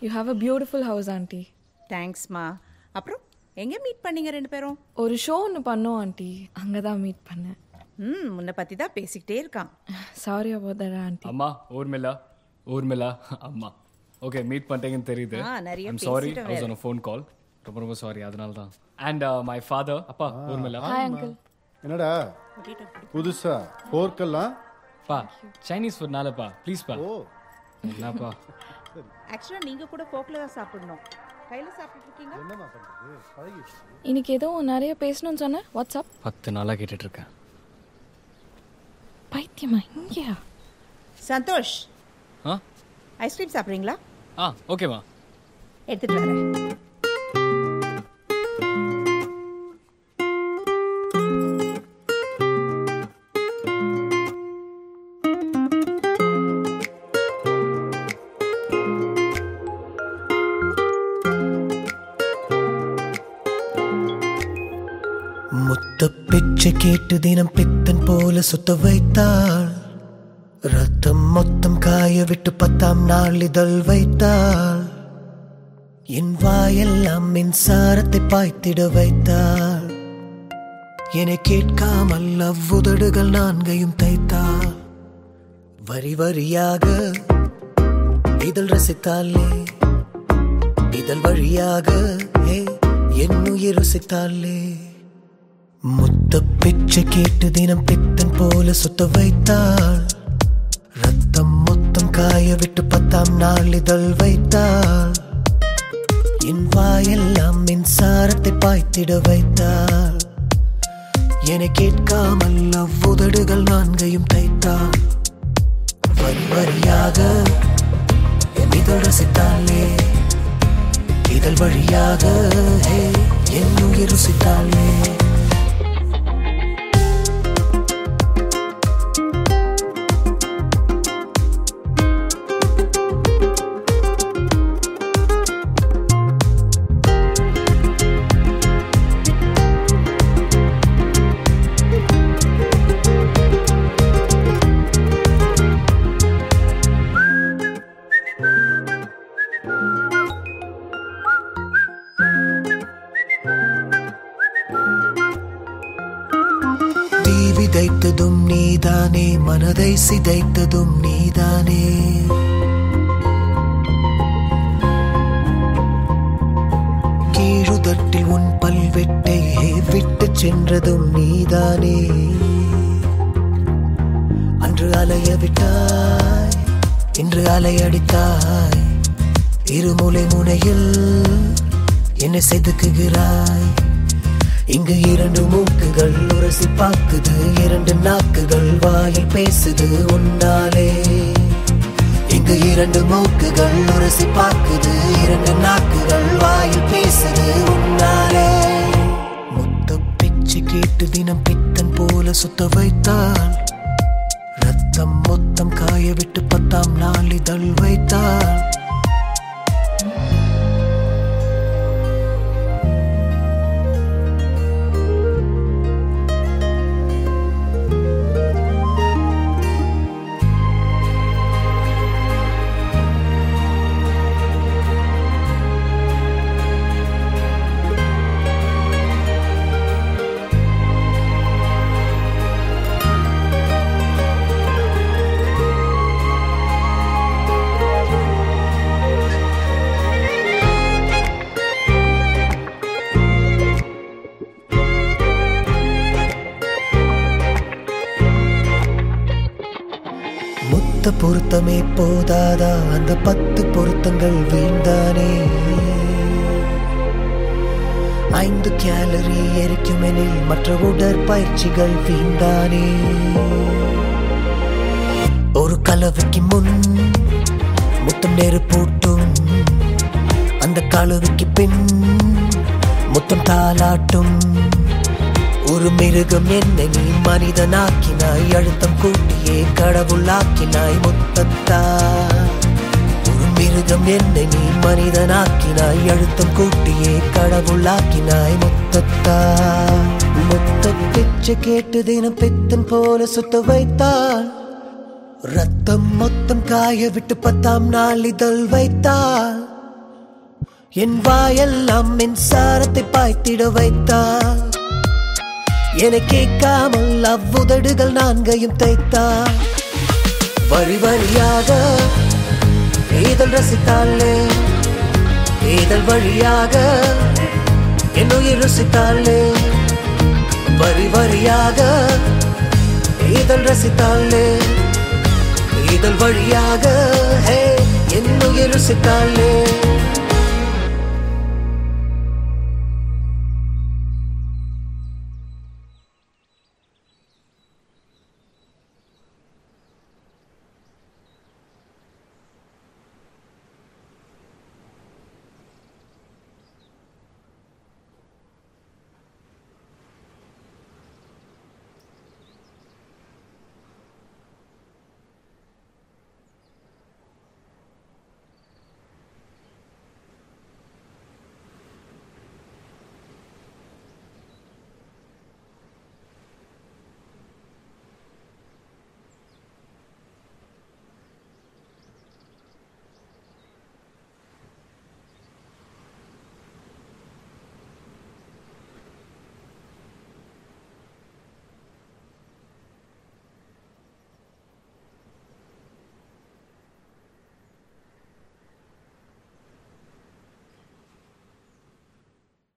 you have a beautiful house aunty தேங்க்ஸ்மா அப்புறம் எங்கே மீட் பண்ணீங்க ரெண்டு பேரும் ஒரு ஷோ ஒன்று பண்ணோம் ஆண்டி அங்கே தான் மீட் பண்ணேன் ம் முன்னை பற்றி தான் பேசிக்கிட்டே இருக்கான் சாரி அபவுட் தட் ஆண்டி அம்மா ஊர்மிளா ஊர்மிளா அம்மா ஓகே மீட் பண்ணிட்டீங்கன்னு தெரியுது ஆ, நிறைய ஐம் சாரி பேசிட்டோம் I was on phone call ரொம்ப ரொம்ப சாரி அதனால தான் அண்ட் மை ஃபாதர் அப்பா ஊர்மிளா ஹாய் அங்கிள் என்னடா புதுசா போர்க்கெல்லாம் பா சைனீஸ் ஃபுட்னாலப்பா ப்ளீஸ் பா ஓ என்னப்பா ஆக்சுவலாக நீங்கள் கூட போக்கில் தான் சாப்பிடணும் கையில் சாப்பிட்டுட்டு இருக்கீங்க என்னம்மா பண்றது பழகிடுச்சு இன்னைக்கு ஏதோ நிறைய பேசணும்னு சொன்னேன் வாட்ஸ்அப் பத்து நாளாக கேட்டுட்டு இருக்கேன் பைத்தியமா இங்கேயா சந்தோஷ் ஆ ஐஸ்கிரீம் சாப்பிட்றீங்களா ஆ ஓகேம்மா எடுத்துகிட்டு வரேன் முத்த பிச்சை கேட்டு தினம் பித்தன் போல சுத்த வைத்தாள் ரத்தம் மொத்தம் காய விட்டு பத்தாம் நாள் இதழ் வைத்தாள் என் வாயெல்லாம் மின்சாரத்தை பாய்த்திட வைத்தாள் என்னை கேட்காமல் அவ்வுதடுகள் நான்கையும் தைத்தாள் வரி வரியாக இதழ் ரசித்தாளே இதழ் வழியாக ஏ என் உயிர் ருசித்தாளே முத்த பிச்சை கேட்டு தினம் பித்தன் போல சுத்த வைத்தாள் ரத்தம் மொத்தம் காய விட்டு பத்தாம் நாள் இதழ் வைத்தாள் என் வாயெல்லாம் மின்சாரத்தை பாய்த்திட வைத்தாள் என கேட்காமல் அவ்வுதடுகள் நான்கையும் தைத்தாள் வரி வரியாக என் இதழ் ரசித்தாளே இதழ் வழியாக ஹே, என் உயிர் ருசித்தாளே தீ விதைத்ததும் நீதானே மனதை சிதைத்ததும் நீதானே கீழுதட்டில் உன் பல்வெட்டை விட்டு சென்றதும் நீதானே அன்று அலைய விட்டாய் இன்று அலையடித்தாய் இருமுலை முனையில் என்னை செதுக்குகிறாய் இங்கு இரண்டு மூக்குகள் உரசி பார்க்குது இரண்டு நாக்குகள் வாயில் பேசுது உன்னாலே இங்கு இரண்டு மூக்குகள் உரசி பார்க்குது இரண்டு நாக்குகள் வாயில் பேசுது உன்னாலே முத்த பிச்சை கேட்டு தினம் பித்தன் போல சுத்த வைத்தாள் ரத்தம் மொத்தம் காய விட்டு பத்தாம் நாள் இதழ் வைத்தாள் முத்த பொருத்தமே போதாதா அந்த பத்து பொருத்தங்கள் வீழ்ந்தானே ஐந்து கேலரி எரிக்குமெனில் மற்ற உடற்பயிற்சிகள் வீழ்ந்தானே ஒரு கலவைக்கு முன் முத்தம் நெருப்பூட்டும் அந்த கலவைக்கு பின் முத்தம் தாளாட்டும் ஒரு மிருகம் என்னை நீ மனிதனாக்கினாய் அழுத்தம் கூட்டியே கடவுளாக்கினாய் முத்தத்தா ஒரு மிருகம் என்னை நீ மனிதனாக்கினாய் அழுத்தம் கூட்டியே கடவுளாக்கினாய் முத்தத்தா முத்த பிச்சை கேட்டு தினம் பித்தன் போல சுத்த வைத்தாள் ரத்தம் மொத்தம் காய விட்டு பத்தாம் நாள் இதழ் வைத்தாள் என் வாயெல்லாம் மின்சாரத்தை பாய்த்திட வைத்தார் என கேட்காமல் அவ்வுதடுகள் நான்கையும் தைத்தார் வரி வரியாக இதழ் ரசித்தாளே இதழ் வழியாக என் உயிர் ருசித்தாளே வரி வரியாக இதழ் ரசித்தாளே இதழ் வழியாக ஹே என் உயிர் ருசித்தாளே